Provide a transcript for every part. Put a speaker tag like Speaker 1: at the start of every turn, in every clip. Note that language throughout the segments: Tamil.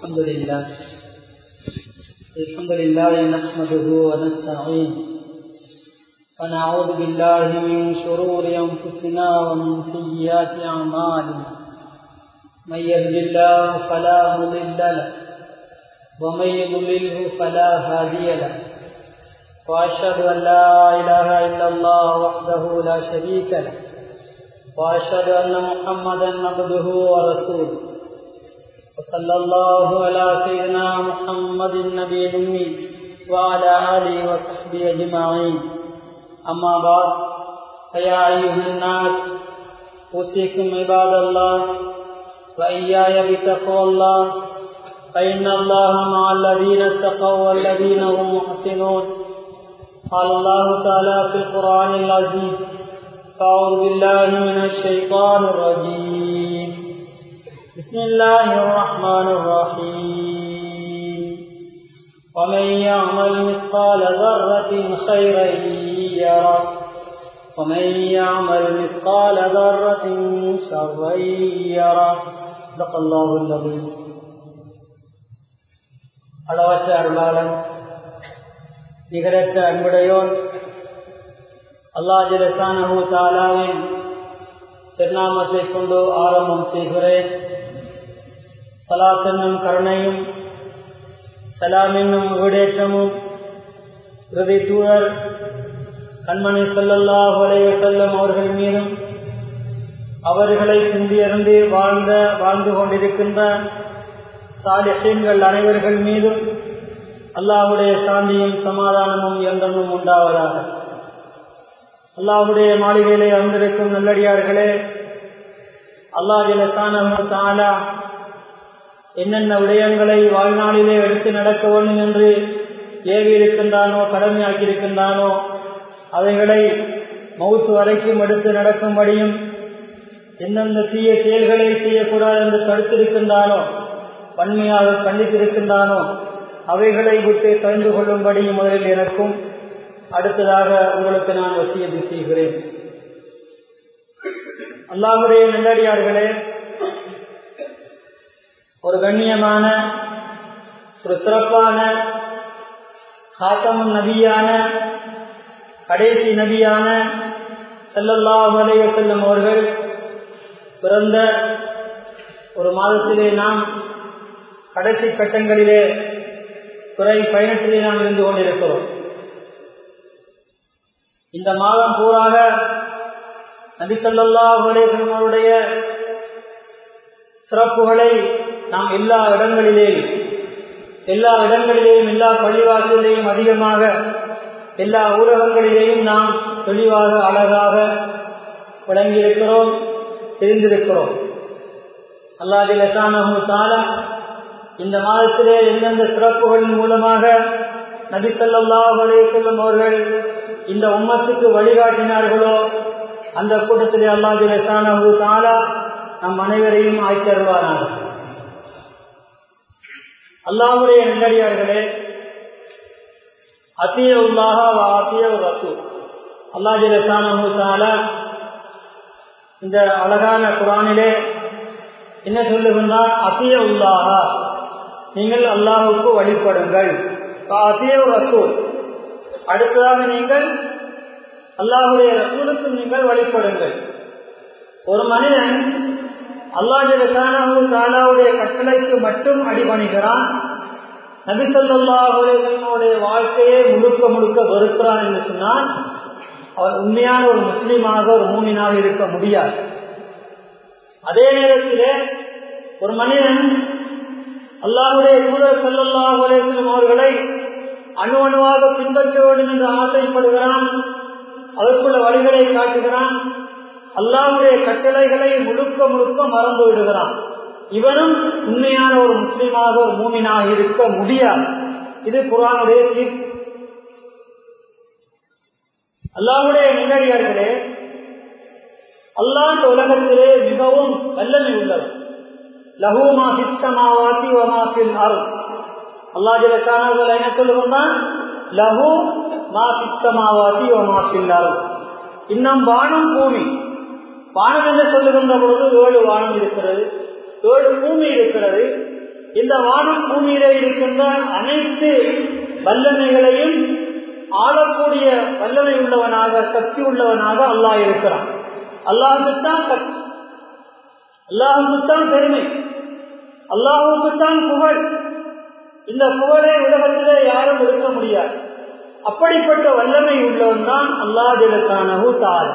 Speaker 1: الحمد لله الحمد لله نحمده ونستعينه ونعوذ بالله من شرور أنفسنا ومن سيئات أعمالنا من يهد الله فلا مضل له ومن يضلله فلا هادي له وأشهد أن لا إله إلا الله وحده لا شريك له وأشهد أن محمدا عبده ورسوله وصلى الله على سيدنا محمد النبي الأمي وعلى آله وصحبه أجمعين أما بعد فيا أيها الناس أوصيكم عباد الله وإياي بتقوى الله فإن الله مع الذين اتقوا والذين هم محسنون قال الله تعالى في القرآن العزيز أعوذ بالله من الشيطان الرجيم بسم الله الرحمن الرحيم ومن يعمل مثقال ذرة خيرا يره ومن يعمل مثقال ذرة شرا يره صدق الله العظيم அளவற்ற அருளாளன் நிகரற்ற அன்புடையோன் அல்லாஜிலசானு தாலாவின் திருநாமத்தை கொண்டு ஆரம்பம் செய்கிறேன் சலாத் என்னும் கருணையும் சலாம் என்னும் விடேற்றமும் இறுதி தூதர் கண்மணி சொல்லல்லா உலக செல்லும் அவர்கள் மீதும் அவர்களை சிந்தியறிந்து வாழ்ந்த வாழ்ந்து கொண்டிருக்கின்ற சாலிஹீன்கள் அனைவர்கள் மீதும் அல்லாஹுடைய சாந்தியும் சமாதானமும் என்றென்றும் உண்டாவதாக அல்லாஹுடைய மாளிகையிலே வந்திருக்கும் நல்லடியார்களே அல்லாஹிலானா என்னென்ன விடயங்களை வாழ்நாளிலே எடுத்து நடக்க வேண்டும் என்று ஏவி இருக்கின்றானோ கடமையாக்கி இருக்கின்றானோ அவைகளை மவுத்து வரைக்கும் எடுத்து நடக்கும்படியும் எந்தெந்த தீய செயல்களை செய்யக்கூடாது என்று தடுத்திருக்கின்றானோ வன்மையாக கண்டித்திருக்கின்றானோ அவைகளை விட்டு தெரிந்து கொள்ளும்படியும் முதலில் எனக்கும் அடுத்ததாக உங்களுக்கு நான் வசியத்தை செய்கிறேன் அல்லாஹுடைய நல்லடியார்களே ஒரு கண்ணியமான ஒரு சிறப்பான காத்தமும் நபியான கடைசி நபியான செல்லல்லாஹ் அலைய செல்லும் அவர்கள் பிறந்த ஒரு மாதத்திலே நாம் கடைசி கட்டங்களிலே துறை பயணத்திலே நாம் இருந்து கொண்டிருக்கிறோம் இந்த மாதம் பூராக நபி சொல்லல்லா அவருடைய சிறப்புகளை நாம் எல்லா இடங்களிலேயும் எல்லா இடங்களிலேயும் எல்லா பள்ளிவாசலிலேயும் அதிகமாக எல்லா ஊடகங்களிலேயும் நாம் தெளிவாக அழகாக விளங்கியிருக்கிறோம் தெரிந்திருக்கிறோம் அல்லாஹிலசானு தாலா இந்த மாதத்திலே எந்தெந்த சிறப்புகளின் மூலமாக நபி சொல்லல்லா செல்லும் அவர்கள் இந்த உம்மத்துக்கு வழிகாட்டினார்களோ அந்த கூட்டத்திலே அல்லாஹிலசானு தாலா நம் அனைவரையும் ஆய்த்தருவானாக அல்லாஹுடைய நல்லடியார்களே அத்திய உள்ளாக அத்திய ரசூ அல்லாஹிலசானு தாலா இந்த அழகான குரானிலே என்ன சொல்லுகின்றார் அத்திய உள்ளாகா நீங்கள் அல்லாஹுக்கு வழிபடுங்கள் அத்திய ரசூல் அடுத்ததாக நீங்கள் அல்லாஹுடைய ரசூலுக்கு நீங்கள் வழிபடுங்கள் ஒரு மனிதன் அல்லாஹு தாலாவுடைய கட்டளைக்கு மட்டும் அடிபணிகிறான் நபிசல்லாஹுடைய வாழ்க்கையை முழுக்க முழுக்க வெறுக்கிறான் என்று சொன்னால் அவர் உண்மையான ஒரு முஸ்லீமாக ஒரு மூமினாக இருக்க முடியாது அதே நேரத்திலே ஒரு மனிதன் அல்லாஹுடைய தூதர் செல்லல்லாஹ் அலேசலம் அவர்களை அணு அணுவாக பின்பற்ற வேண்டும் என்று ஆசைப்படுகிறான் அதற்குள்ள வழிகளை காட்டுகிறான் அல்லாஹுடைய கட்டளைகளை முழுக்க முழுக்க மறந்து விடுகிறான் இவனும் உண்மையான ஒரு முஸ்லீமாக ஒரு மூமினாக இருக்க முடியாது இது குரானுடைய தீர்ப்பு அல்லாஹுடைய நிகழியார்களே அல்லாஹ் இந்த உலகத்திலே மிகவும் வல்லமை உள்ளவர் லஹூமா சித்தமாவாத்தி வமாத்தில் அருள் அல்லாஹ் ஜலக்கானவர்கள் என்ன சொல்லுகிறான் லஹூ மா சித்தமாவாத்தி வமாத்தில் அருள் இன்னும் வானம் பூமி வானம் என்று சொல்லுகின்ற பொழுது ஏழு வானம் இருக்கிறது ஏழு பூமி இருக்கிறது இந்த வானம் பூமியிலே இருக்கின்ற அனைத்து வல்லமைகளையும் ஆளக்கூடிய வல்லமை உள்ளவனாக சக்தி உள்ளவனாக அல்லாஹ் இருக்கிறான் அல்லாஹுக்குத்தான் சக்தி அல்லாஹுக்குத்தான் பெருமை அல்லாஹுக்குத்தான் புகழ் இந்த புகழை உலகத்திலே யாரும் எடுக்க முடியாது அப்படிப்பட்ட வல்லமை உள்ளவன் தான் அல்லாஹிலக்கானவு தாள்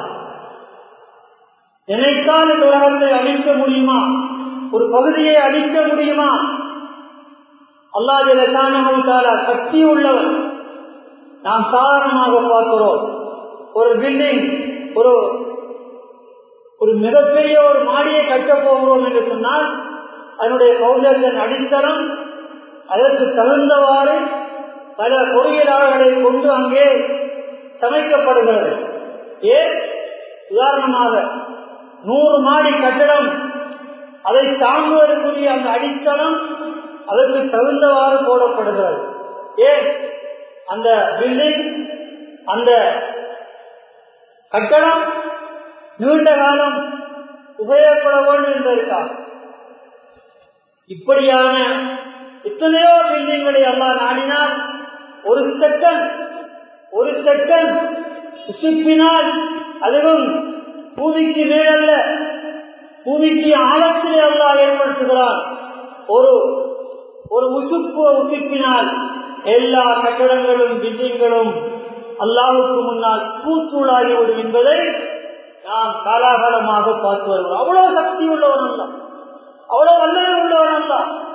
Speaker 1: நினைத்தால் இந்த உலகத்தை அழிக்க முடியுமா ஒரு பகுதியை அழிக்க முடியுமா அல்லாஹிலக்கானவு தாலா சக்தி உள்ளவன் நாம் சாதாரணமாக பார்க்கிறோம் ஒரு பில்டிங் ஒரு ஒரு மிகப்பெரிய ஒரு மாடியை கட்டப் போகிறோம் என்று சொன்னால் அதனுடைய பௌஜத்தின் அடித்தளம் அதற்கு தகுந்தவாறு பல பொறியியலாளர்களை கொண்டு அங்கே சமைக்கப்படுகிறது ஏன் உதாரணமாக நூறு மாடி கட்டடம் அதை தாங்குவதற்குரிய அந்த அடித்தளம் அதற்கு தகுந்தவாறு போடப்படுகிறது ஏன் அந்த பில்டிங் அந்த கட்டடம் நீண்ட காலம் உபயோகப்பட வேண்டும் என்பதற்காக இப்படியான எத்தனையோ பில்டிங்களை எல்லாம் நாடினால் ஒரு செகண்ட் ஒரு செகண்ட் உசுப்பினால் அதுவும் பூமிக்கு மேலல்ல பூமிக்கு ஆழத்திலே அல்லாஹ் ஏற்படுத்துகிறான் ஒரு ஒரு உசுப்பு உசுப்பினால் எல்லா கட்டடங்களும் பில்டிங்களும் அல்லாவுக்கு முன்னால் தூத்தூளாகிவிடும் என்பதை நாம் காலாகாலமாக பார்த்து வருகிறோம் அவ்வளவு சக்தி உள்ளவன் அல்ல அவ்வளவு வல்லமை உள்ளவன் அல்ல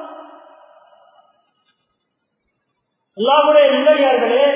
Speaker 1: அல்லாவுடைய நிலையார்களே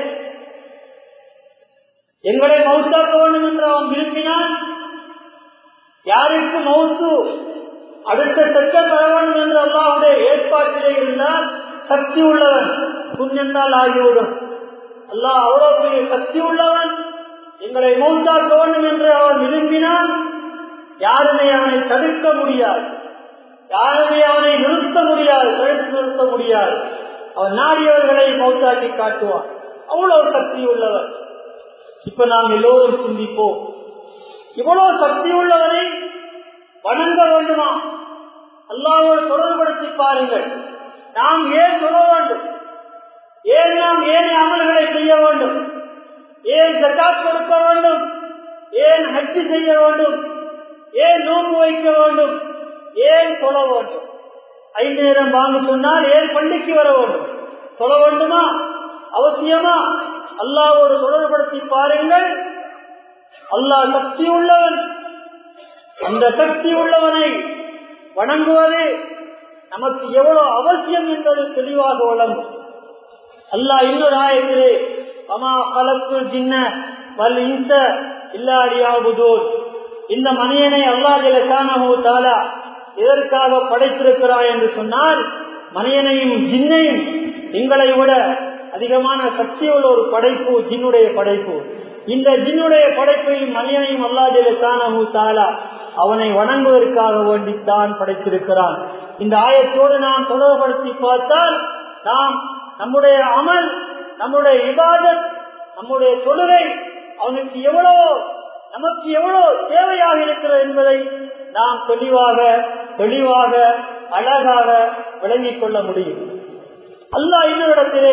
Speaker 1: எங்களை மௌத்தாக்க வேண்டும் என்று அவன் விரும்பினான் யாருக்கு மௌத்து அடுத்த செகண்ட் வர வேண்டும் என்று அல்லாவுடைய ஏற்பாட்டிலே இருந்தால் சக்தி உள்ளவன் புண்ணியந்தால் ஆகிவிடும் அல்லாஹ் அவ்வளவு பெரிய சக்தி உள்ளவன் எங்களை மௌத்தாக்க வேண்டும் என்று அவன் விரும்பினான் யாருமே அவனை தடுக்க முடியாது யாருமே அவனை நிறுத்த முடியாது தடுத்து நிறுத்த முடியாது அவன் நாடியவர்களை மௌத்தாக்கி காட்டுவான் அவ்வளவு சக்தி உள்ளவர் இப்ப நாம் எல்லோரும் சிந்திப்போம் இவ்வளவு சக்தி உள்ளவரை வணங்க வேண்டுமா அல்லாவோடு தொடர்படுத்தி பாருங்கள் நாம் ஏன் சொல்ல வேண்டும் ஏன் நாம் ஏன் அமல்களை செய்ய வேண்டும் ஏன் ஜக்காத் கொடுக்க வேண்டும் ஏன் ஹஜ்ஜி செய்ய வேண்டும் ஏன் நோன்பு வைக்க வேண்டும் ஏன் சொல்ல வேண்டும் ஐந்து நேரம் வாங்க சொன்னால் ஏன் பள்ளிக்கு வர வேண்டும் சொல்ல வேண்டுமா அவசியமா அல்லாவோடு தொடர்படுத்தி பாருங்கள் அல்லாஹ் சக்தி உள்ளவன் அந்த சக்தி உள்ளவனை வணங்குவது நமக்கு எவ்வளவு அவசியம் என்பது தெளிவாக வழங்கும் அல்லாஹ் இன்னொரு ஆயத்திலே அமா கலக்கு சின்ன வல் இன்ச இல்லாடியாபுதூர் இந்த மனிதனை அல்லாஹ் தாலா எதற்காக படைத்திருக்கிறாய் என்று சொன்னால் மனிதனையும் ஜின்னையும் எங்களை விட அதிகமான சக்தியுள்ள ஒரு படைப்பு ஜின்னுடைய படைப்பு இந்த ஜின்னுடைய படைப்பையும் மனிதனையும் அல்லாஹு தாலா அவனை வணங்குவதற்காக வேண்டித்தான் படைத்திருக்கிறான் இந்த ஆயத்தோடு நாம் தொடர்படுத்தி பார்த்தால் நாம் நம்முடைய அமல் நம்முடைய இபாதத் நம்முடைய தொழுகை அவனுக்கு எவ்வளவு நமக்கு எவ்வளவு தேவையாக இருக்கிறது என்பதை நாம் தெளிவாக தெளிவாக அழகாக விளங்கிக் கொள்ள முடியும் அல்லாஹ் இன்னொரு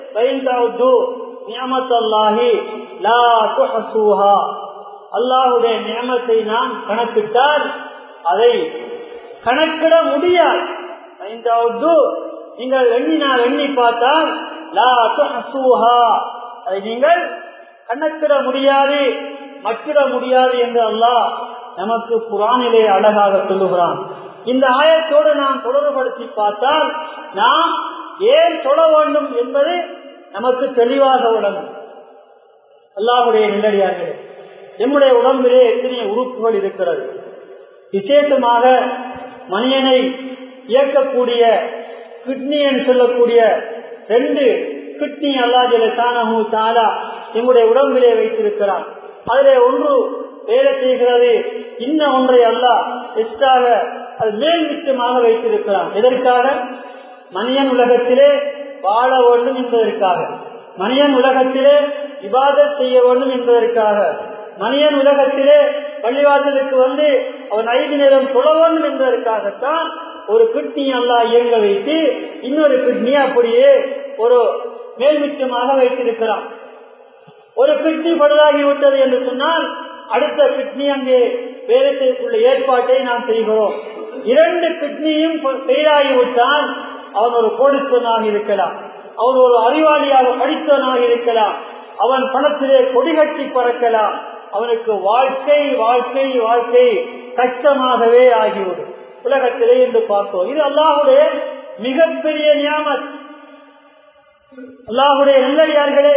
Speaker 1: அல்லாஹுடைய நியமத்தை நாம் கணக்கிட்டால் அதை கணக்கிட முடியாது ஐந்தாவது நீங்கள் எண்ணினால் எண்ணி பார்த்தால் அதை நீங்கள் கணக்கிட முடியாது மற்றிட முடியாது என்று அல்லாஹ் நமக்கு புறானிலே அழகாக சொல்லுகிறான் இந்த ஆயத்தோடு நாம் தொடர்படுத்தி பார்த்தால் நாம் ஏன் தொட வேண்டும் என்பது நமக்கு தெளிவாக விளங்கும் அல்லாஹுடைய நிலடியார்களே நம்முடைய உடம்பிலே எத்தனை உறுப்புகள் இருக்கிறது விசேஷமாக மனிதனை இயக்கக்கூடிய கிட்னி என்று சொல்லக்கூடிய ரெண்டு கிட்னி அல்லாஜல தானஹூ தாலா எங்களுடைய உடம்பிலே வைத்திருக்கிறான் அதிலே ஒன்று வேலை செய்கிறது இன்ன ஒன்றை அல்ல எஸ்டாக அது மேல் மிச்சமாக வைத்திருக்கிறான் எதற்காக மனிதன் உலகத்திலே வாழ வேண்டும் என்பதற்காக மனிதன் உலகத்திலே விவாதம் செய்ய வேண்டும் என்பதற்காக மனிதன் உலகத்திலே பள்ளிவாசலுக்கு வந்து அவன் ஐந்து நேரம் தொழ வேண்டும் என்பதற்காகத்தான் ஒரு கிட்னி எல்லாம் இயங்க வைத்து இன்னொரு கிட்னி அப்படியே ஒரு மேல்மிச்சமாக வைத்திருக்கிறான் ஒரு கிட்னி பழுதாகி விட்டது என்று சொன்னால் அடுத்த கிட்னி அங்கே வேலை செய்யக்கூடிய ஏற்பாட்டை நாம் செய்கிறோம் இரண்டு கிட்னியும் பெயராகிவிட்டால் அவன் ஒரு கோடீஸ்வரனாக இருக்கலாம் அவன் ஒரு அறிவாளியாக படித்தவனாக இருக்கலாம் அவன் பணத்திலே கொடிகட்டி பறக்கலாம் அவனுக்கு வாழ்க்கை வாழ்க்கை வாழ்க்கை கஷ்டமாகவே ஆகிவிடும் உலகத்திலே என்று பார்த்தோம் இது அல்லாஹுடைய மிகப்பெரிய நியாமத் அல்லாஹுடைய நல்லடியார்களே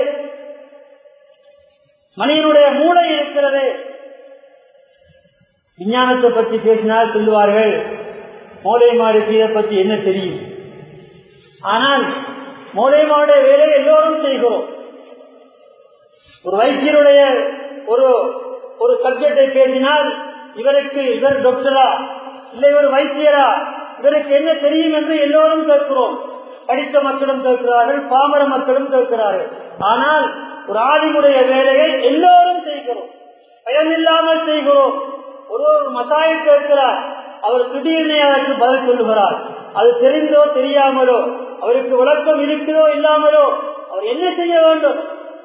Speaker 1: மனிதனுடைய மூளை இருக்கிறது விஞ்ஞானத்தை பற்றி பேசினால் சொல்லுவார்கள் மூளைமாருக்கு இதை பற்றி என்ன தெரியும் ஆனால் மூளைமாவுடைய வேலை எல்லோரும் செய்கிறோம் ஒரு வைத்தியருடைய ஒரு ஒரு சப்ஜெக்டை பேசினால் இவருக்கு இவர் டாக்டரா இல்லை இவர் வைத்தியரா இவருக்கு என்ன தெரியும் என்று எல்லோரும் கேட்கிறோம் படித்த மக்களும் கேட்கிறார்கள் பாமர மக்களும் கேட்கிறார்கள் ஆனால் ஒரு ஆலிமுடைய வேலையை எல்லோரும் செய்கிறோம் பயமில்லாமல் செய்கிறோம் ஒரு ஒரு மசாயை கேட்கிறார் அவர் திடீர்னு அதற்கு பதில் சொல்லுகிறார் அது தெரிந்தோ தெரியாமலோ அவருக்கு விளக்கம் இருக்குதோ இல்லாமலோ அவர் என்ன செய்ய வேண்டும்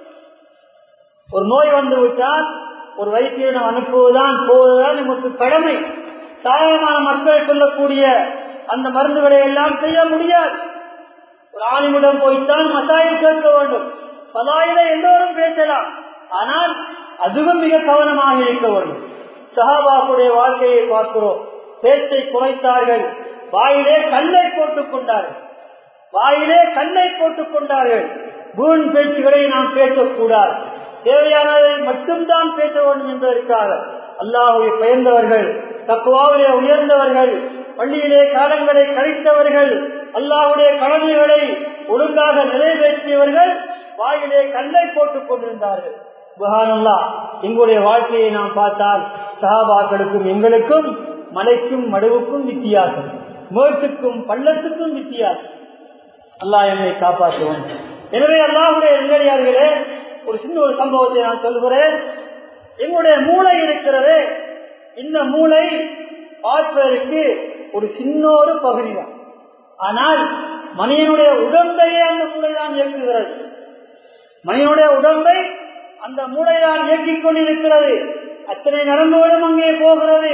Speaker 1: ஒரு நோய் வந்து விட்டால் ஒரு வைத்தியரிடம் அனுப்புவதுதான் போவதுதான் நமக்கு கடமை சாதாரணமான மக்கள் சொல்லக்கூடிய அந்த மருந்துகளை எல்லாம் செய்ய முடியாது ஒரு ஆணிமிடம் போய்த்தான் மசாயம் கேட்க வேண்டும் பலாயில எல்லோரும் பேசலாம் ஆனால் அதுவும் மிக கவனமாக இருக்க வேண்டும் சஹாபாக்குடைய வாழ்க்கையை பார்க்கிறோம் பேச்சை குறைத்தார்கள் வாயிலே கல்லை போட்டுக் கொண்டார்கள் வாயிலே கல்லை போட்டுக் கொண்டார்கள் வீண் பேச்சுகளை நாம் பேசக்கூடாது தேவையானதை மட்டும்தான் பேச வேண்டும் என்பதற்காக அல்லாஹுவை பயந்தவர்கள் தக்குவாவிலே உயர்ந்தவர்கள் பள்ளியிலே காலங்களை கழித்தவர்கள் அல்லாஹுடைய கடமைகளை ஒழுங்காக நிறைவேற்றியவர்கள் வாயிலே கல்லை போட்டுக் கொண்டிருந்தார்கள் சுபஹானல்லா எங்களுடைய வாழ்க்கையை நாம் பார்த்தால் சஹாபாக்களுக்கும் எங்களுக்கும் மலைக்கும் மடுவுக்கும் வித்தியாசம் மேட்டுக்கும் பள்ளத்துக்கும் வித்தியாசம் அல்லாஹ் என்னை காப்பாற்றுவோம் எனவே அல்லாஹுடைய நெல்லடியார்களே ஒரு சின்ன ஒரு சம்பவத்தை நான் சொல்கிறேன் எங்களுடைய மூளை இருக்கிறது இந்த மூளை பார்ப்பதற்கு ஒரு சின்ன ஒரு பகுதி தான் ஆனால் மனிதனுடைய உடம்பையே அந்த மூளை தான் இயக்குகிறது மனிதனுடைய உடம்பை அந்த மூளைதான் இயக்கிக் கொண்டிருக்கிறது அத்தனை நரம்புகளும் அங்கே போகிறது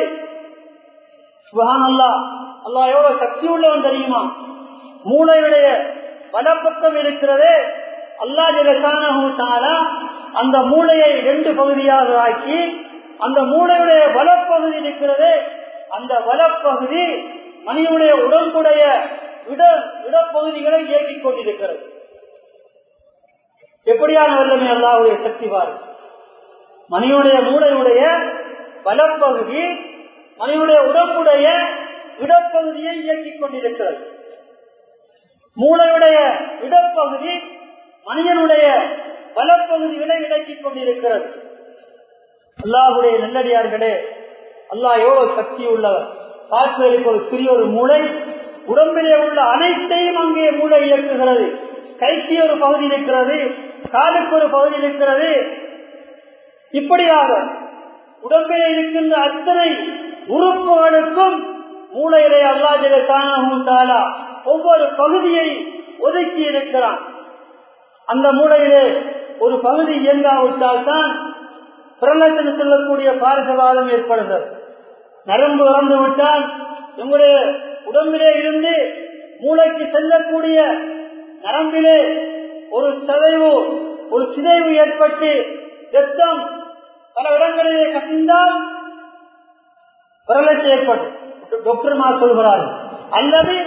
Speaker 1: சுகான் அல்லா அல்லா எவ்வளவு சக்தி உள்ளவன் தெரியுமா மூளையுடைய வலப்பக்கம் இருக்கிறதே அல்லா ஜலசான அந்த மூளையை ரெண்டு பகுதியாக ஆக்கி அந்த மூளையுடைய வலப்பகுதி இருக்கிறது அந்த வலப்பகுதி மனிதனுடைய உடம்புடைய இட இடப்பகுதிகளை இயக்கிக் கொண்டிருக்கிறது எப்படியான வல்லமை அல்லாவுடைய சக்தி பாரு மனிதனுடைய மூளையுடைய வலப்பகுதி மனிதனுடைய உடம்புடைய இடப்பகுதியை இயக்கிக் கொண்டிருக்கிறது மூளையுடைய இடப்பகுதி மனிதனுடைய வலப்பகுதிகளை இடக்கிக் கொண்டிருக்கிறது அல்லாஹுடைய நல்லடியார்களே அல்லாஹ் எவ்வளவு சக்தி உள்ளவர் பார்ப்பதற்கு ஒரு சிறிய ஒரு மூளை உடம்பிலே உள்ள அனைத்தையும் அங்கே மூளை இயக்குகிறது கைக்கு ஒரு பகுதி இருக்கிறது காலுக்கு ஒரு பகுதி இருக்கிறது இப்படியாக உடம்பிலே இருக்கின்ற அத்தனை உறுப்புகளுக்கும் மூளையிலே அல்லாஜிலே தானா ஒவ்வொரு பகுதியை ஒதுக்கி இருக்கிறான் அந்த மூளையிலே ஒரு பகுதி இயங்காவிட்டால் தான் பிரலத்தன சொல்லக்கூடிய பாரசவாதம் ஏற்படுகிறது நரம்பு இறந்து விட்டால் உங்களுடைய உடம்பிலே இருந்து மூளைக்கு செல்லக்கூடிய நரம்பிலே ஒரு சதைவு ஒரு சிதைவு ஏற்பட்டு ரத்தம் பல இடங்களிலே கசிந்தால் பிரலத்தை ஏற்பட்டு டாக்டர்மா சொல்கிறார்கள் அல்லது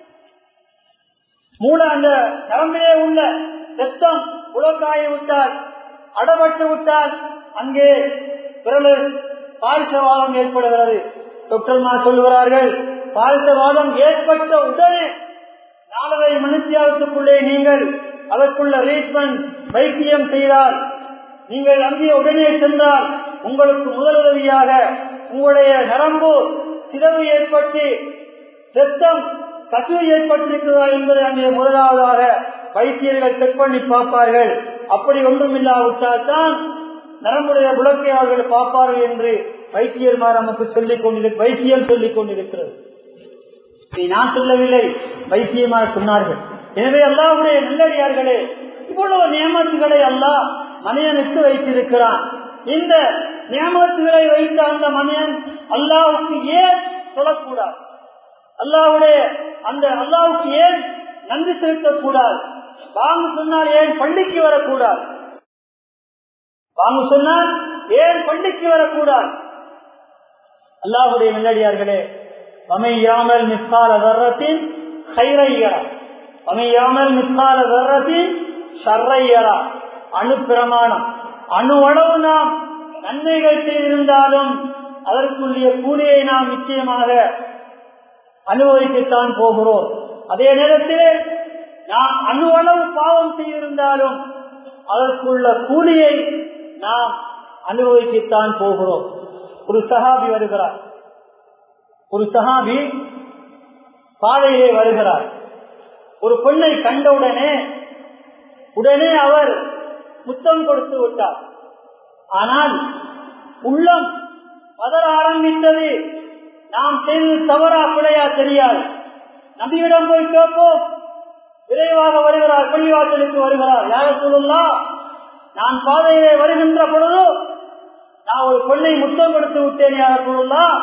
Speaker 1: மூளை அந்த நரம்பிலே உள்ள ரத்தம் உலக்காய விட்டால் அடப்பட்டு விட்டால் அங்கே பிறகு பாரிசவாதம் ஏற்படுகிறது டாக்டர்மா சொல்லுகிறார்கள் பாரிசவாதம் ஏற்பட்ட உடனே நாலரை மணித்தியாலத்துக்குள்ளே நீங்கள் அதற்குள்ள ட்ரீட்மெண்ட் வைத்தியம் செய்தால் நீங்கள் அங்கே உடனே சென்றால் உங்களுக்கு முதலுதவியாக உங்களுடைய நரம்பு சிதவு ஏற்பட்டு ரத்தம் கசிவு ஏற்பட்டிருக்கிறதா என்பதை அங்கே முதலாவதாக வைத்தியர்கள் செக் பண்ணி பார்ப்பார்கள் அப்படி ஒன்றும் இல்லாவிட்டால் தான் நரம்புடைய புலக்கை அவர்கள் பார்ப்பார்கள் என்று வைத்தியர்மார் நமக்கு சொல்லிக் கொண்டிரு வைத்தியம் சொல்லிக் கொண்டிருக்கிறது இதை நான் சொல்லவில்லை வைத்தியமாக சொன்னார்கள் எனவே அல்லாவுடைய நல்லடியார்களே இவ்வளவு நியமத்துகளை அல்லாஹ் மனிதனுக்கு வைத்திருக்கிறான் இந்த நியமத்துகளை வைத்த அந்த மனிதன் அல்லாவுக்கு ஏன் சொல்லக்கூடாது அல்லாவுடைய அந்த அல்லாவுக்கு ஏன் நன்றி செலுத்தக்கூடாது வாங்க சொன்னால் ஏன் பள்ளிக்கு வரக்கூடாது வாங்க சொன்னால் ஏன் பள்ளிக்கு வரக்கூடாது அல்லாஹுடைய நல்லடியார்களே அமையாமல் மிஸ்கால தர்றத்தின் கைரையரா அமையாமல் மிஸ்கால தர்றத்தின் ஷர்ரையரா அணு பிரமாணம் அணு அளவு நாம் நன்மைகள் செய்திருந்தாலும் அதற்குரிய கூலியை நாம் நிச்சயமாக அனுபவிக்கத்தான் போகிறோம் அதே நேரத்தில் நாம் அணு அளவு பாவம் செய்திருந்தாலும் அதற்குள்ள கூலியை நாம் அனுபவிக்கத்தான் போகிறோம் ஒரு சஹாபி வருகிறார் ஒரு சஹாபி பாதையிலே வருகிறார் ஒரு பெண்ணை கண்டவுடனே உடனே அவர் முத்தம் கொடுத்து விட்டார் ஆனால் உள்ளம் பதற ஆரம்பித்தது நாம் செய்தது தவறா பிழையா தெரியாது நபியிடம் போய் கேட்போம் விரைவாக வருகிறார் பள்ளிவாசலுக்கு வருகிறார் யார சொல்லலாம் நான் பாதையிலே வருகின்ற பொழுது நான் ஒரு பெண்ணை முத்தம் கொடுத்து விட்டேன் யார சொல்லலாம்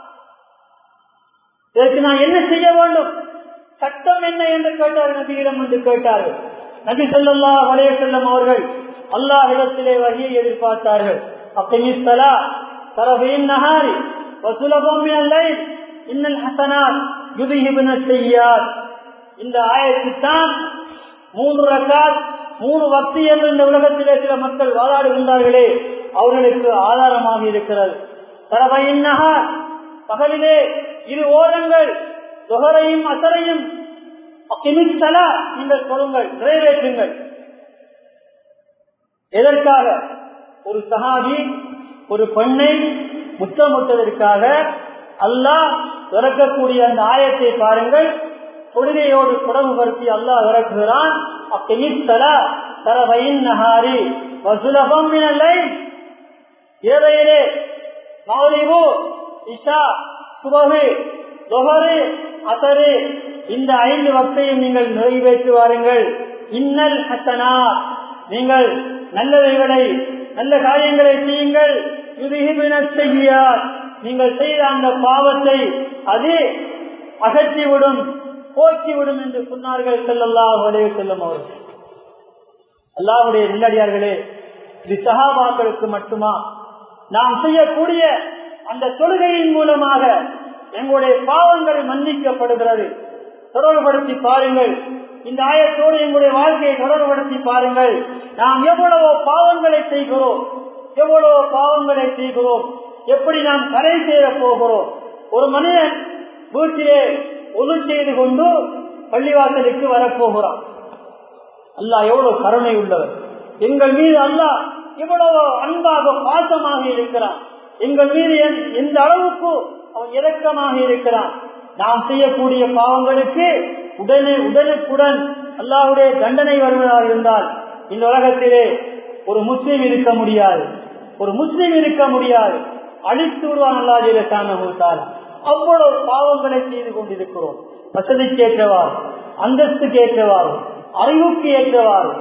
Speaker 1: இதற்கு நான் என்ன செய்ய வேண்டும் சட்டம் என்ன என்று கேட்டார் நபியிடம் என்று கேட்டார்கள் நபி சொல்லல்லா வலைய செல்லும் அவர்கள் அல்லாஹிடத்திலே வகையை எதிர்பார்த்தார்கள் அக்கமிசலா தரவையின் நகாரி வசுலபம் இன்னல் ஹசனாத் யுதிஹிபின செய்யார் இந்த ஆயத்துத்தான் மூன்று ரக்காத் மூணு வக்தி என்று இந்த உலகத்திலே சில மக்கள் வாதாடுகின்றார்களே அவர்களுக்கு ஆதாரமாக இருக்கிறது தரவையின் நகார் பகலிலே இரு ஓரங்கள் தொகரையும் அசரையும் அக்கிமித்தலா நீங்கள் சொல்லுங்கள் நிறைவேற்றுங்கள் எதற்காக ஒரு சஹாபி ஒரு பெண்ணை முத்தமிட்டதற்காக அல்லாஹ் இறக்கக்கூடிய அந்த ஆயத்தை பாருங்கள் தொழுகையோடு தொடர்புபடுத்தி அல்லாஹ் இறக்குகிறான் அக்கிமித்தலா தரவையின் நகாரி வசுலபம் மினல்லை ஏழையிலே மௌலிபு இஷா சுபகு தொகரு அசரு இந்த ஐந்து வக்தையும் நீங்கள் நிறைவேற்றி வாருங்கள் இன்னல் ஹசனா நீங்கள் நல்லவைகளை நல்ல காரியங்களை செய்யுங்கள் செய்யார் நீங்கள் செய்த அந்த பாவத்தை அது அகற்றிவிடும் போக்கிவிடும் என்று சொன்னார்கள் செல்லல்லா வலைய செல்லும் அவர்கள் அல்லாவுடைய நல்லடியார்களே இது சகாபாக்களுக்கு மட்டுமா நாம் செய்யக்கூடிய அந்த தொழுகையின் மூலமாக எங்களுடைய பாவங்கள் மன்னிக்கப்படுகிறது தொடர்புபடுத்தி பாருங்கள் இந்த ஆயத்தோடு எங்களுடைய வாழ்க்கையை தொடர்புபடுத்தி பாருங்கள் நாம் எவ்வளவோ பாவங்களை செய்கிறோம் எவ்வளவோ பாவங்களை செய்கிறோம் எப்படி நாம் கரை சேர போகிறோம் ஒரு மனிதன் வீட்டிலே ஒது செய்து கொண்டு பள்ளிவாசலுக்கு வரப்போகிறான் அல்லாஹ் எவ்வளவு கருணை உள்ளவர் எங்கள் மீது அல்லாஹ் எவ்வளவு அன்பாக பாசமாக இருக்கிறான் எங்கள் மீது எந்த அளவுக்கு அவன் இரக்கமாக இருக்கிறான் நாம் செய்யக்கூடிய பாவங்களுக்கு உடனே உடனுக்குடன் அல்லாவுடைய தண்டனை வருவதாக இருந்தால் இந்த உலகத்திலே ஒரு முஸ்லீம் இருக்க முடியாது ஒரு முஸ்லீம் இருக்க முடியாது அழித்து விடுவான் அல்லாஜிலான அவ்வளவு பாவங்களை செய்து கொண்டிருக்கிறோம் வசதிக்கு ஏற்றவாறு அந்தஸ்துக்கு ஏற்றவாறு அறிவுக்கு ஏற்றவாறு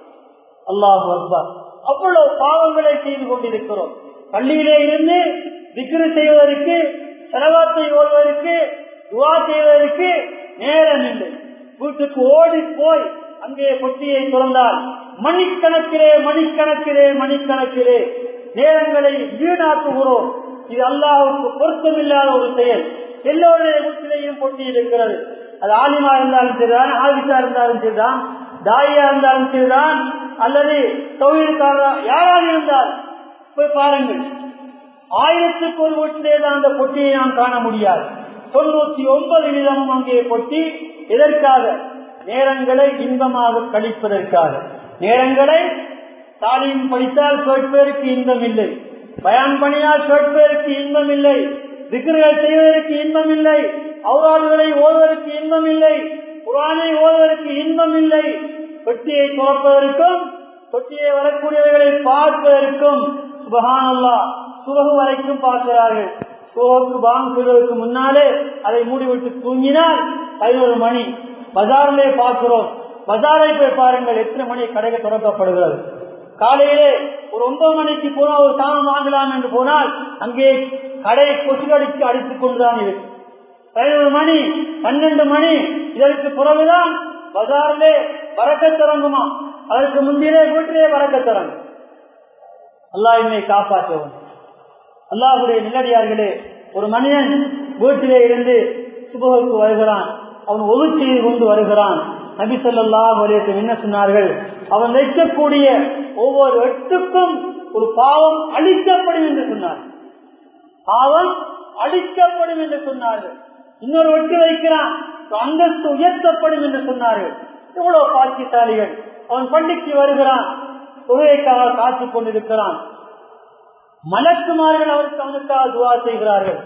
Speaker 1: அல்லாஹ் அக்பர் அவ்வளவு பாவங்களை செய்து கொண்டிருக்கிறோம் பள்ளியிலே இருந்து விக்கிர செய்வதற்கு செலவாத்தை ஓடுவதற்கு துவா செய்வதற்கு நேரம் இல்லை வீட்டுக்கு ஓடி போய் அங்கே பொட்டியை திறந்தால் மணிக்கணக்கிலே மணிக்கணக்கிலே மணிக்கணக்கிலே நேரங்களை வீணாக்குகிறோம் இது அல்லாவுக்கு பொருத்தமில்லாத ஒரு செயல் எல்லோருடைய வீட்டிலேயும் பொட்டி இருக்கிறது அது ஆலிமா இருந்தாலும் சரிதான் ஆவிசா இருந்தாலும் சரிதான் தாயா இருந்தாலும் சரிதான் அல்லது தொழிலுக்காரா யாராக இருந்தால் போய் பாருங்கள் ஆயிரத்துக்கு ஒரு வீட்டிலே தான் அந்த பொட்டியை நாம் காண முடியாது தொண்ணூத்தி ஒன்பது வீதமும் அங்கே பொட்டி எதற்காக நேரங்களை இன்பமாக கழிப்பதற்காக நேரங்களை தாலியும் படித்தால் கேட்பதற்கு இன்பம் இல்லை பயான் பண்ணினால் கேட்பதற்கு இன்பம் இல்லை திகர்கள் செய்வதற்கு இன்பம் இல்லை அவுராதுகளை ஓதுவதற்கு இன்பம் இல்லை குரானை ஓதுவதற்கு இன்பம் இல்லை தொட்டியை துறப்பதற்கும் தொட்டியை வரக்கூடியவர்களை பார்ப்பதற்கும் சுபகானல்லா சுபகு வரைக்கும் பார்க்கிறார்கள் சோகுக்கு பாங்க சொல்வதற்கு முன்னாலே அதை மூடிவிட்டு தூங்கினால் பதினோரு மணி பஜாரிலே பார்க்கிறோம் பஜாரை போய் பாருங்கள் எத்தனை மணி கடைகள் திறக்கப்படுகிறது காலையிலே ஒரு ஒன்பது மணிக்கு போனால் ஒரு சாமம் வாங்கலாம் என்று போனால் அங்கே கடை கொசுகடிக்கு அடித்துக் கொண்டுதான் இருக்கு பதினொரு மணி பன்னெண்டு மணி இதற்கு பிறகுதான் பஜாரிலே வரக்க தொடங்குமா அதற்கு முந்திலே வீட்டிலே வரக்க தொடங்கும் அல்லாஹ் என்னை காப்பாற்றவும் அல்லாஹுடைய நிலடியார்களே ஒரு மனிதன் வீட்டிலே இருந்து சுபகுக்கு வருகிறான் அவன் ஒது செய்து கொண்டு வருகிறான் நபி சொல்லாஹ் வலியத்தில் என்ன சொன்னார்கள் அவன் வைக்கக்கூடிய ஒவ்வொரு எட்டுக்கும் ஒரு பாவம் அழிக்கப்படும் என்று சொன்னார் பாவம் அழிக்கப்படும் என்று சொன்னார்கள் இன்னொரு வெட்டு வைக்கிறான் அந்தஸ்து உயர்த்தப்படும் என்று சொன்னார்கள் எவ்வளவு பாக்கியசாலிகள் அவன் பள்ளிக்கு வருகிறான் தொழுகைக்காக காத்துக் கொண்டிருக்கிறான் மலக்குமார்கள் அவருக்கு அவனுக்காக துவா செய்கிறார்கள்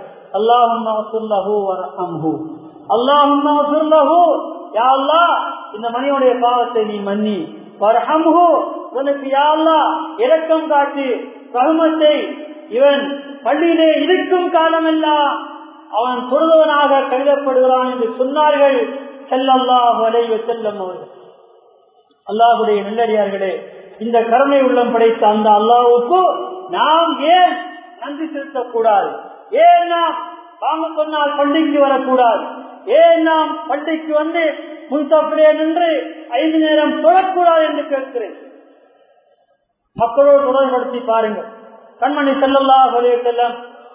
Speaker 1: அல்லாஹும் இந்த மணியுடைய பாவத்தை நீ மன்னி வரஹம்ஹு உனக்கு யாழ்லா இரக்கம் காட்டி ரஹமத்தை இவன் பள்ளியிலே இருக்கும் காலமெல்லாம் அவன் தொழுதவனாக கருதப்படுகிறான் என்று சொன்னார்கள் செல்லல்லாஹ் வலைவ செல்லம் அவர்கள் அல்லாஹுடைய நல்லடியார்களே இந்த கருணை உள்ளம் படைத்த அந்த அல்லாவுக்கு நாம் ஏன் நன்றி செலுத்தக்கூடாது ஏன் நாம் வாங்க சொன்னால் பள்ளிக்கு வரக்கூடாது ஏன் நாம் பள்ளிக்கு வந்து முன்சாப்பிலே நின்று ஐந்து நேரம் தொழக்கூடாது என்று கேட்கிறேன் மக்களோடு தொடர்படுத்தி பாருங்கள் கண்மணி செல்லல்லா செல்லம்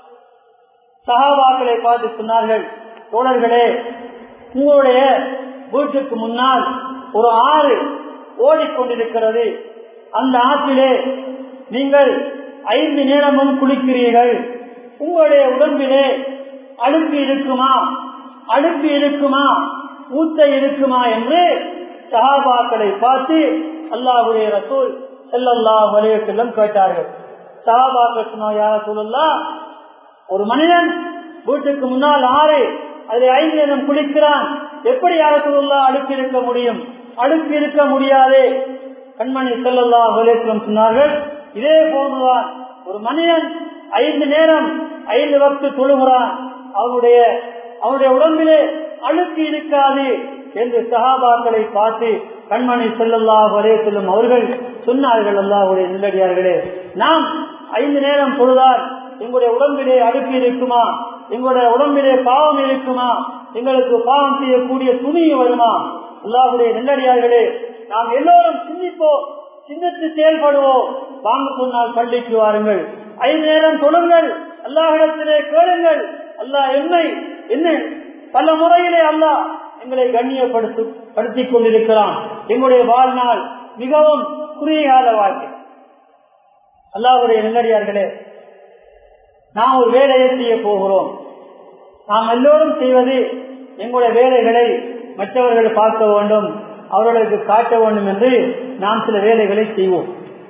Speaker 1: சகாபாக்களை பார்த்து சொன்னார்கள் தோழர்களே உங்களுடைய வீட்டுக்கு முன்னால் ஒரு ஆறு ஓடிக்கொண்டிருக்கிறது அந்த ஆற்றிலே நீங்கள் ஐந்து நேரமும் குளிக்கிறீர்கள் உங்களுடைய உடம்பிலே அழுக்கு இருக்குமா அழுக்கு இருக்குமா ஊத்த இருக்குமா என்று சஹாபாக்களை பார்த்து அல்லாஹுடைய ரசூல் செல்லல்லா வலைய செல்லம் கேட்டார்கள் சஹாபாக்கள் சொன்னா யார சொல்லலாம் ஒரு மனிதன் வீட்டுக்கு முன்னால் ஆறு அதில் ஐந்து நேரம் குளிக்கிறான் எப்படி யார சொல்லலாம் அழுக்கு இருக்க முடியும் அழுக்கு இருக்க முடியாதே கண்மணி செல்லல்லா வலையம் சொன்னார்கள் இதே போன்றுதான் ஒரு மனிதன் ஐந்து நேரம் ஐந்து வக்து தொழுகிறான் அவனுடைய அவனுடைய உடம்பிலே அழுக்கு இருக்காது என்று சகாபாக்களை பார்த்து கண்மணி செல்லல்லா வரைய செல்லும் அவர்கள் சொன்னார்கள் அல்லாஹுடைய நெல்லடியார்களே நாம் ஐந்து நேரம் தொழுதால் எங்களுடைய உடம்பிலே அழுக்கு இருக்குமா எங்களுடைய உடம்பிலே பாவம் இருக்குமா எங்களுக்கு பாவம் செய்யக்கூடிய துணி வருமா அல்லாஹுடைய நெல்லடியார்களே நாம் எல்லோரும் சிந்திப்போம் சிந்தித்து செயல்படுவோம் வாங்க சொன்னால் பள்ளிக்கு வாருங்கள் ஐந்து நேரம் தொழுங்கள் அல்லாஹிடத்திலே கேளுங்கள் அல்லாஹ் என்னை என்ன பல முறையிலே அல்லாஹ் எங்களை கண்ணியப்படுத்தி படுத்திக் கொண்டிருக்கிறான் எங்களுடைய வாழ்நாள் மிகவும் குறுகிய கால வாழ்க்கை அல்லாஹுடைய நெல்லடியார்களே நாம் ஒரு வேலையை செய்ய போகிறோம் நாம் எல்லோரும் செய்வது எங்களுடைய வேலைகளை மற்றவர்கள் பார்க்க வேண்டும் அவர்களுக்கு காட்ட வேண்டும் என்று நாம் சில வேலைகளை செய்வோம்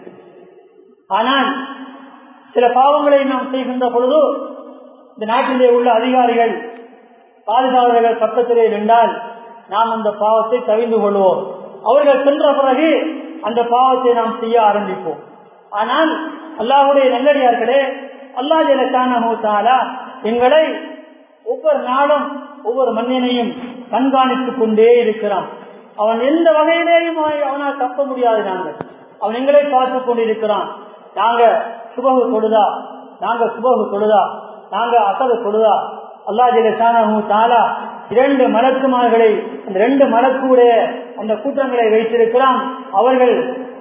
Speaker 1: ஆனால் சில பாவங்களை நாம் செய்கின்ற பொழுது இந்த நாட்டிலே உள்ள அதிகாரிகள் பாதுகாவலர்கள் பக்கத்திலே நின்றால் நாம் அந்த பாவத்தை தவிந்து கொள்வோம் அவர்கள் சென்ற பிறகு அந்த பாவத்தை நாம் செய்ய ஆரம்பிப்போம் ஆனால் அல்லாஹுடைய நல்லடியார்களே அல்லா ஜலத்தானா எங்களை ஒவ்வொரு நாளும் ஒவ்வொரு மனிதனையும் கண்காணித்துக் கொண்டே இருக்கிறான் அவன் எந்த வகையிலேயும் அவனால் தப்ப முடியாது நாங்கள் அவன் எங்களை பார்த்து கொண்டிருக்கிறான் நாங்க சுபகு தொழுதா நாங்க சுபகு தொழுதா நாங்க அசது தொழுதா அல்லா ஜிலானா இரண்டு மலக்குமார்களை அந்த ரெண்டு மலக்குடைய அந்த கூட்டங்களை வைத்திருக்கிறான் அவர்கள்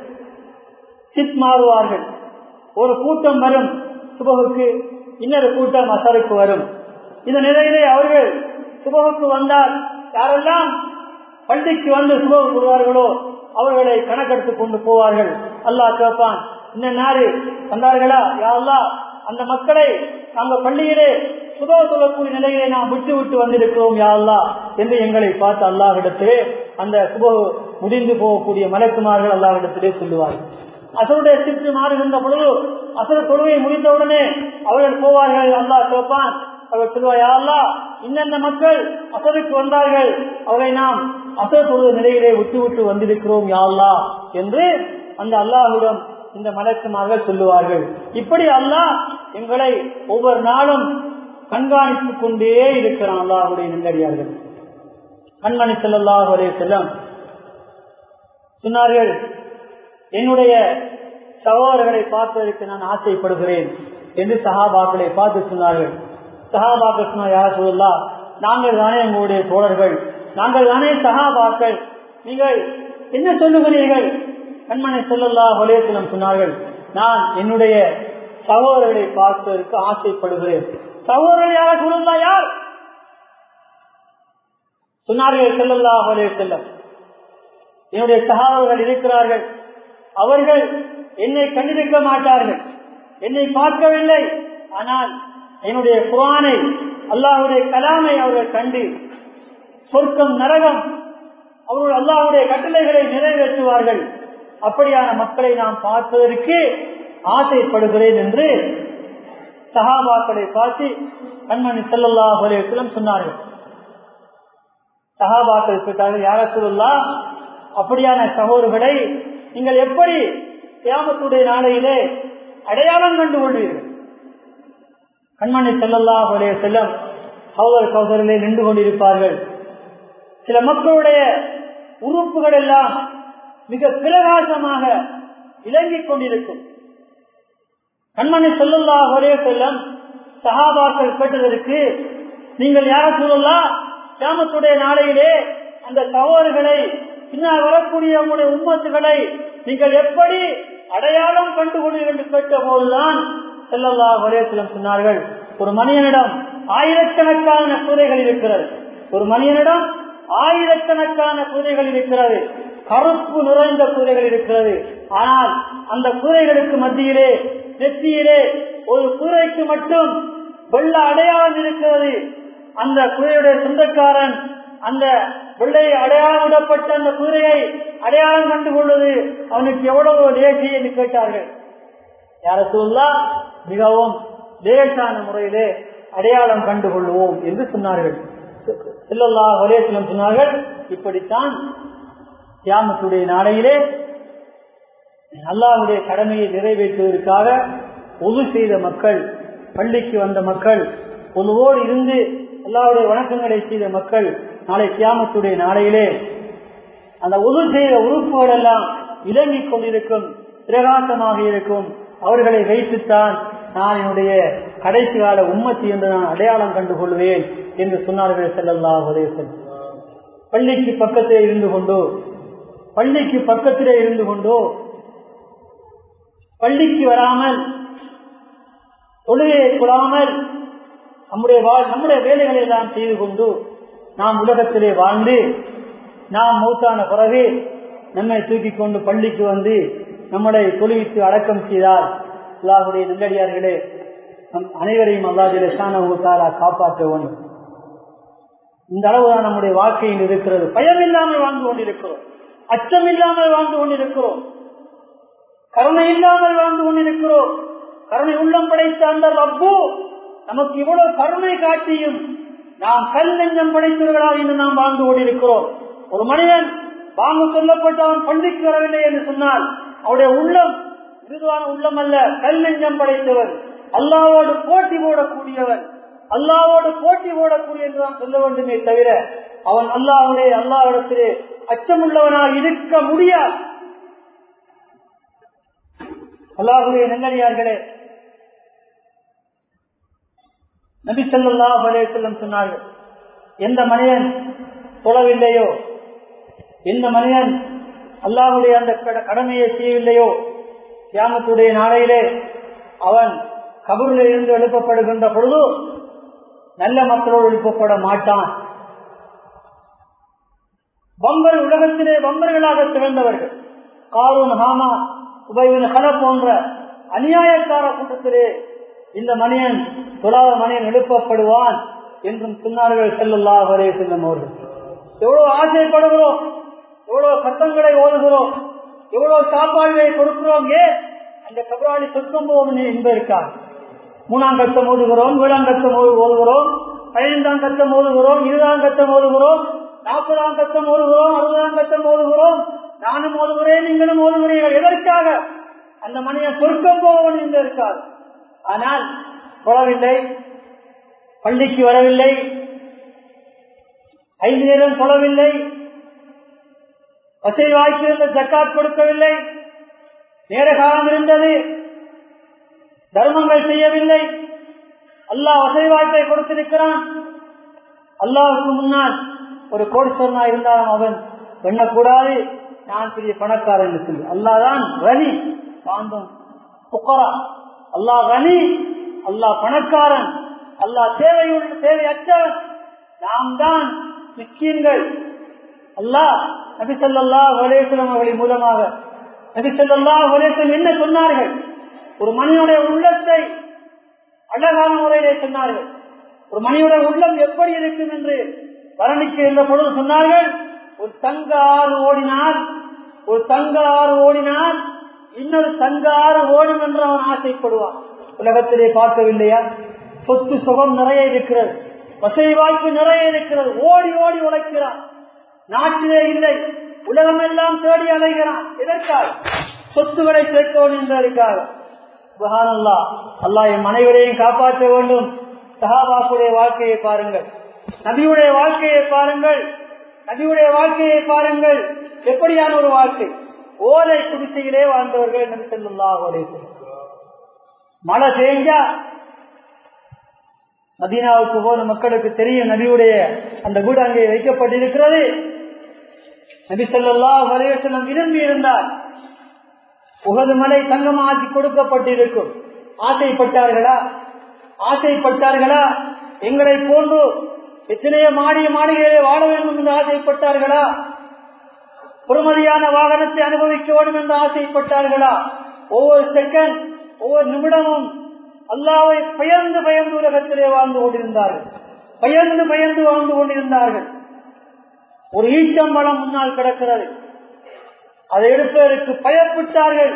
Speaker 1: சித் மாறுவார்கள் ஒரு கூட்டம் வரும் சுபகுக்கு இன்னொரு கூட்டம் அசருக்கு வரும் இந்த நிலையிலே அவர்கள் சுபகுக்கு வந்தால் யாரெல்லாம் பள்ளிக்கு வந்து சுபகு சொல்வார்களோ அவர்களை கணக்கெடுத்துக் கொண்டு போவார்கள் அல்லாஹ் கேட்பான் இந்த நாடு வந்தார்களா யாருலா அந்த மக்களை நாங்கள் பள்ளியிலே சுப சொல்லக்கூடிய நிலையிலே நாம் விட்டு விட்டு வந்திருக்கிறோம் யாருலா என்று எங்களை பார்த்து அல்லாஹிடத்திலே அந்த சுப முடிந்து போகக்கூடிய மலக்குமார்கள் அல்லாஹிடத்திலே சொல்லுவார்கள் அசருடைய சிற்று மாறுகின்ற பொழுது அசர தொழுகை முடிந்தவுடனே அவர்கள் போவார்கள் அல்லாஹ் கேட்பான் அவர் சொல்வார் யாருலா இன்னென்ன மக்கள் அசருக்கு வந்தார்கள் அவரை நாம் அசர் தொழுத நிலையிலே விட்டு விட்டு வந்திருக்கிறோம் யாழ்லா என்று அந்த அல்லாஹுடன் இந்த மலக்குமார்கள் சொல்லுவார்கள் இப்படி அல்லாஹ் எங்களை ஒவ்வொரு நாளும் கண்காணித்துக் கொண்டே இருக்கிறான் அல்லாஹுடைய நெல்லடியார்கள் கண்மணி செல்லல்லாஹ் ஒரே செல்லம் சொன்னார்கள் என்னுடைய சகோதரர்களை பார்ப்பதற்கு நான் ஆசைப்படுகிறேன் என்று சஹாபாக்களை பார்த்து சொன்னார்கள் சஹாபாக்கள் சொன்னார் யார் சொல்லலாம் நாங்கள் தானே உங்களுடைய தோழர்கள் நாங்கள் தானே சஹாபாக்கள் நீங்கள் என்ன சொல்லுகிறீர்கள் கண்மனை செல்லல்லா வலயத்திலும் சொன்னார்கள் நான் என்னுடைய சகோதரர்களை பார்ப்பதற்கு ஆசைப்படுகிறேன் சகோதரர்கள் யார் சொல்லலா யார் சொன்னார்கள் செல்லல்லா வலைய செல்லம் என்னுடைய சகாவர்கள் இருக்கிறார்கள் அவர்கள் என்னை கண்டிருக்க மாட்டார்கள் என்னை பார்க்கவில்லை ஆனால் என்னுடைய குரானை அல்லாஹுடைய கலாமை அவர்கள் கண்டு சொர்க்கம் நரகம் அவர்கள் அல்லாஹுடைய கட்டளைகளை நிறைவேற்றுவார்கள் அப்படியான மக்களை நாம் பார்ப்பதற்கு ஆசைப்படுகிறேன் என்று சஹாபாக்களை பார்த்து கண்மணி செல்லல்லா அலையம் சொன்னார்கள் சஹாபாக்கள் கேட்டார்கள் யார சொல்லா அப்படியான சகோதரர்களை நீங்கள் எப்படி கியாமத்துடைய நாளையிலே அடையாளம் கண்டு கொள்வீர்கள் கண்மணி செல்லல்லா அலைய செல்லம் சகோதர சகோதரிலே நின்று கொண்டிருப்பார்கள் சில மக்களுடைய உறுப்புகள் எல்லாம் மிக பிரகாசமாக விளங்கிக் கொண்டிருக்கும் கண்மணி சொல்லல்லா ஒரே செல்லம் சகாபாக்கள் கேட்டதற்கு நீங்கள் யார சொல்லலாம் கிராமத்துடைய நாளையிலே அந்த சகோதரர்களை பின்னால் வரக்கூடிய உங்களுடைய உம்மத்துகளை நீங்கள் எப்படி அடையாளம் கண்டுகொள்வீர்கள் என்று கேட்ட போதுதான் செல்லல்லா ஒரே செல்லம் சொன்னார்கள் ஒரு மனிதனிடம் ஆயிரக்கணக்கான குதிரைகள் இருக்கிறது ஒரு மனிதனிடம் ஆயிரக்கணக்கான குதிரைகள் இருக்கிறது கருப்பு நிறைந்த குதிரைகள் இருக்கிறது ஆனால் அந்த குதிரைகளுக்கு மத்தியிலே நெத்தியிலே ஒரு குதிரைக்கு மட்டும் வெள்ள அடையாளம் இருக்கிறது அந்த குதிரையுடைய சொந்தக்காரன் அந்த வெள்ளை அடையாளம் விடப்பட்ட அந்த குதிரையை அடையாளம் கண்டு கொள்வது அவனுக்கு எவ்வளவு லேசி என்று கேட்டார்கள் யார சொல்லா மிகவும் லேசான முறையிலே அடையாளம் கண்டு கொள்வோம் என்று சொன்னார்கள் செல்லல்லா வலையத்திலும் சொன்னார்கள் இப்படித்தான் தியாமத்துடைய நாளையிலே அல்லாவுடைய கடமையை நிறைவேற்றுவதற்காக ஒது செய்த மக்கள் பள்ளிக்கு வந்த மக்கள் பொதுவோடு இருந்து அல்லாவுடைய வணக்கங்களை செய்த மக்கள் நாளை கியாமத்துடைய நாளையிலே அந்த உது செய்த உறுப்புகள் எல்லாம் இலங்கிக் கொண்டிருக்கும் பிரகாசமாக இருக்கும் அவர்களை வைத்துத்தான் நான் என்னுடைய கடைசி கால உம்மத்தி என்று நான் அடையாளம் கண்டு கொள்வேன் என்று சொன்னார்கள் செல்லல்லா உதயசன் பள்ளிக்கு பக்கத்திலே இருந்து கொண்டோ பள்ளிக்கு பக்கத்திலே இருந்து கொண்டோ பள்ளிக்கு வராமல் தொழுகையை கொள்ளாமல் நம்முடைய நம்முடைய வேலைகளை எல்லாம் செய்து கொண்டு நாம் உலகத்திலே வாழ்ந்து நாம் மூத்தான பிறகு நம்மை தூக்கி கொண்டு பள்ளிக்கு வந்து நம்மளை தொழுவித்து அடக்கம் செய்தால் அல்லாஹுடைய நல்லடியார்களே நம் அனைவரையும் அல்லாஹிலே ஷானா காப்பாற்ற வேண்டும் இந்த அளவுதான் நம்முடைய வாழ்க்கையில் இருக்கிறது பயம் இல்லாமல் வாழ்ந்து கொண்டிருக்கிறோம் அச்சம் இல்லாமல் வாழ்ந்து கொண்டிருக்கிறோம் கருணை இல்லாமல் வாழ்ந்து கொண்டிருக்கிறோம் கருணை உள்ளம் படைத்த அந்த ரப்பு நமக்கு இவ்வளவு கருணை காட்டியும் நாம் கல் நெஞ்சம் படைத்தவர்களாக இன்று நாம் வாழ்ந்து கொண்டிருக்கிறோம் ஒரு மனிதன் வாங்க சொல்லப்பட்ட அவன் பள்ளிக்கு வரவில்லை என்று சொன்னால் அவருடைய உள்ளம் மிருதுவான உள்ளம் அல்ல கல் நெஞ்சம் படைத்தவர் அல்லாவோடு போட்டி போடக்கூடியவன் அல்லாவோடு போட்டி போடக்கூடிய என்று நாம் சொல்ல வேண்டுமே தவிர அவன் அல்லாவுடைய அல்லாவிடத்திலே அச்சமுள்ளவனாக இருக்க முடியாது அல்லாஹுடைய நல்லடியார்களே நபி சொல்லா செல்லம் சொன்னார்கள் எந்த மனிதன் தொழவில்லையோ எந்த மனிதன் அல்லாஹுடைய அந்த கடமையை செய்யவில்லையோ கியாமத்துடைய நாளையிலே அவன் கபூரில் இருந்து எழுப்பப்படுகின்ற பொழுது நல்ல மக்களோடு எழுப்பப்பட மாட்டான் பம்பர் உலகத்திலே பம்பர்களாக திகழ்ந்தவர்கள் காரூன் ஹாமா உபயவின் ஹல போன்ற அநியாயக்கார கூட்டத்திலே இந்த மனிதன் தொழாத மனிதன் எழுப்பப்படுவான் என்றும் சொன்னார்கள் செல்லல்லா வரே செல்லும் அவர்கள் எவ்வளவு ஆசைப்படுகிறோம் எவ்வளவு சத்தங்களை ஓதுகிறோம் எவ்வளவு சாப்பாடுகளை கொடுக்கிறோம் ஏன் அந்த கபராளி சொற்கும் போகும் என்பதற்காக மூணாம் கத்தம் ஓதுகிறோம் ஏழாம் கத்தம் ஓதுகிறோம் பதினைந்தாம் கத்தம் ஓதுகிறோம் இருபதாம் கத்தம் ஓதுகிறோம் நாற்பதாம் கத்தம் ஓதுகிறோம் அறுபதாம் கத்தம் ஓதுகிறோம் நானும் ஓதுகிறேன் நீங்களும் ஓதுகிறீர்கள் எதற்காக அந்த மனிதன் சொர்க்கம் போகணும் என்பதற்காக ஆனால் தொழவில்லை பள்ளிக்கு வரவில்லை ஐந்து நேரம் தொழவில்லை வசதி வாய்ப்பிருந்த ஜக்காத் கொடுக்கவில்லை நேர காலம் இருந்தது தர்மங்கள் செய்யவில்லை அல்லாஹ் வசதி வாய்ப்பை கொடுத்திருக்கிறான் அல்லாவுக்கு முன்னால் ஒரு கோடீஸ்வரனா இருந்தாலும் அவன் எண்ணக்கூடாது நான் பெரிய பணக்காரன் என்று சொல்லி அல்லாதான் கனி வாழ்ந்தோம் புக்கரா அல்லாஹ் கனி அல்லாஹ் பணக்காரன் அல்லாஹ் தேவையுள்ள தேவையற்றவன் நாம் தான் மிக்கியங்கள் அல்லாஹ் நபி சொல்லா வலேசலம் அவர்களின் மூலமாக நபி சொல்லா வலேசலம் என்ன சொன்னார்கள் ஒரு மனிதனுடைய உள்ளத்தை அழகான முறையிலே சொன்னார்கள் ஒரு மனிதனுடைய உள்ளம் எப்படி இருக்கும் என்று வர்ணிக்கின்ற பொழுது சொன்னார்கள் ஒரு தங்க ஆறு ஓடினால் ஒரு தங்க ஆறு ஓடினால் இன்னொரு தங்க ஆறு ஓடும் என்று அவன் ஆசைப்படுவான் உலகத்திலே பார்க்கவில்லையா சொத்து சுகம் நிறைய இருக்கிறது வசதி வாய்ப்பு நிறைய இருக்கிறது ஓடி ஓடி உழைக்கிறான் நாட்டிலே இல்லை உலகமெல்லாம் தேடி அலைகிறான் எதற்காக சொத்துக்களை சேர்க்கணும் என்பதற்காக சுபஹானல்லா அல்லாஹ் என் அனைவரையும் காப்பாற்ற வேண்டும் சஹாபாக்குடைய வாழ்க்கையை பாருங்கள் நபியுடைய வாழ்க்கையை பாருங்கள் நபியுடைய வாழ்க்கையை பாருங்கள் எப்படியான ஒரு வாழ்க்கை ஓலை குடிசையிலே வாழ்ந்தவர்கள் நபி சொல்லா ஓலை மழை பெஞ்சா மதீனாவுக்கு போன மக்களுக்கு தெரியும் நபியுடைய அந்த வீடு அங்கே வைக்கப்பட்டிருக்கிறது நபி சொல்லா வலையசலம் விரும்பி இருந்தார் உகது மலை தங்கமாக்கி கொடுக்கப்பட்டிருக்கும் ஆசைப்பட்டார்களா ஆசைப்பட்டார்களா எங்களை போன்று எத்தனையோ மாடிய மாளிகையை வாழ வேண்டும் என்று ஆசைப்பட்டார்களா பொறுமதியான வாகனத்தை அனுபவிக்க வேண்டும் என்று ஆசைப்பட்டார்களா ஒவ்வொரு செகண்ட் ஒவ்வொரு நிமிடமும் அல்லாவை பயந்து பயந்து உலகத்திலே வாழ்ந்து கொண்டிருந்தார்கள் பயந்து பயந்து வாழ்ந்து கொண்டிருந்தார்கள் ஒரு ஈச்சம்பழம் முன்னால் கிடக்கிறது அதை எடுப்பதற்கு பயப்பட்டார்கள்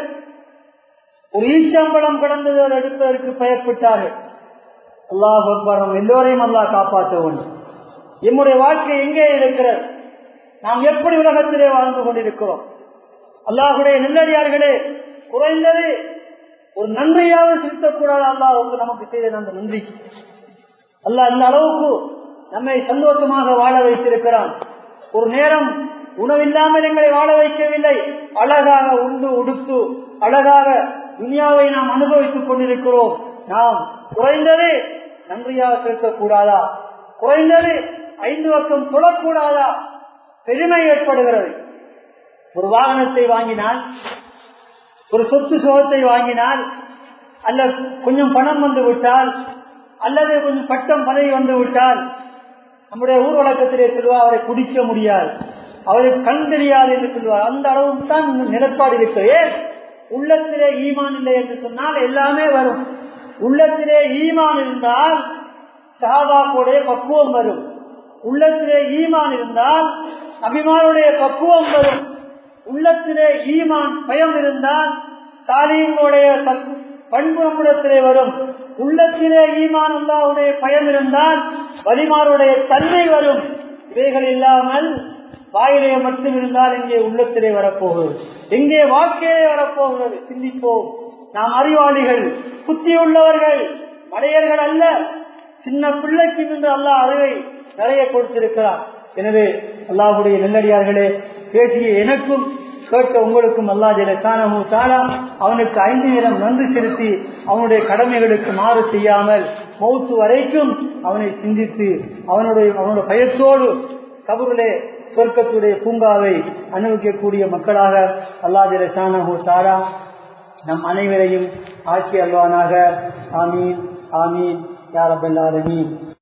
Speaker 1: ஒரு ஈச்சம்பழம் கிடந்தது அதை எடுப்பதற்கு பயப்பட்டார்கள் அல்லாஹ் அக்பரம் எல்லோரையும் அல்லாஹ் காப்பாற்ற வேண்டும் எம்முடைய வாழ்க்கை எங்கே இருக்கிறது நாம் எப்படி உலகத்திலே வாழ்ந்து கொண்டிருக்கிறோம் அல்லாஹுடைய நெல்லடியார்களே குறைந்தது ஒரு நன்றியாவது செலுத்தக்கூடாது அல்லாஹுக்கு நமக்கு செய்த அந்த நன்றிக்கு அல்லாஹ் இந்த அளவுக்கு நம்மை சந்தோஷமாக வாழ வைத்திருக்கிறான் ஒரு நேரம் உணவில்லாமல் எங்களை வாழ வைக்கவில்லை அழகாக உண்டு உடுத்து அழகாக துனியாவை நாம் அனுபவித்துக் கொண்டிருக்கிறோம் நாம் குறைந்தது நன்றியாக செலுத்தக்கூடாதா குறைந்தது ஐந்து பக்கம் தொழக்கூடாதா பெருமை ஏற்படுகிறது ஒரு வாகனத்தை வாங்கினால் ஒரு சொத்து சுகத்தை வாங்கினால் அல்ல கொஞ்சம் பணம் வந்து விட்டால் அல்லது கொஞ்சம் பட்டம் பதவி வந்து விட்டால் நம்முடைய ஊர் வழக்கத்திலே சொல்லுவா அவரை குடிக்க முடியாது அவருக்கு கண் தெரியாது என்று சொல்லுவார் அந்த அளவுக்கு தான் நிலப்பாடு இருக்கிறது உள்ளத்திலே ஈமான் இல்லை என்று சொன்னால் எல்லாமே வரும் உள்ளத்திலே ஈமான் இருந்தால் சாபாக்குடைய பக்குவம் வரும் உள்ளத்திலே ஈமான் இருந்தால் அபிமானுடைய பக்குவம் வரும் உள்ளத்திலே ஈமான் பயம் இருந்தால் சாலியங்களுடைய பண்பு நம்மிடத்திலே வரும் உள்ளத்திலே ஈமான் அல்லாவுடைய பயம் இருந்தால் வலிமாருடைய தன்மை வரும் இவைகள் இல்லாமல் வாயிலே மட்டும் இருந்தால் இங்கே உள்ளத்திலே வரப்போகிறது எங்கே வாழ்க்கையிலே வரப்போகிறது சிந்திப்போம் நாம் அறிவாளிகள் புத்தியுள்ளவர்கள் மடையர்கள் அல்ல சின்ன பிள்ளைக்கு என்று அல்லாஹ் அறிவை நிறைய கொடுத்திருக்கிறார் எனவே அல்லாஹுடைய நெல்லடியார்களே பேசிய எனக்கும் கேட்க உங்களுக்கும் அல்லா ஜெலசானமு தாலா அவனுக்கு ஐந்து நேரம் நன்றி செலுத்தி அவனுடைய கடமைகளுக்கு மாறு செய்யாமல் மௌத்து வரைக்கும் அவனை சிந்தித்து அவனுடைய அவனுடைய பயத்தோடு கபருளே சொர்க்கத்துடைய பூங்காவை அனுபவிக்கக்கூடிய மக்களாக அல்லா ஜெலசானமு தாலா நம் அனைவரையும் ஆட்சி அல்வானாக ஆமீன் ஆமீன் யாரபல்லாலமீன்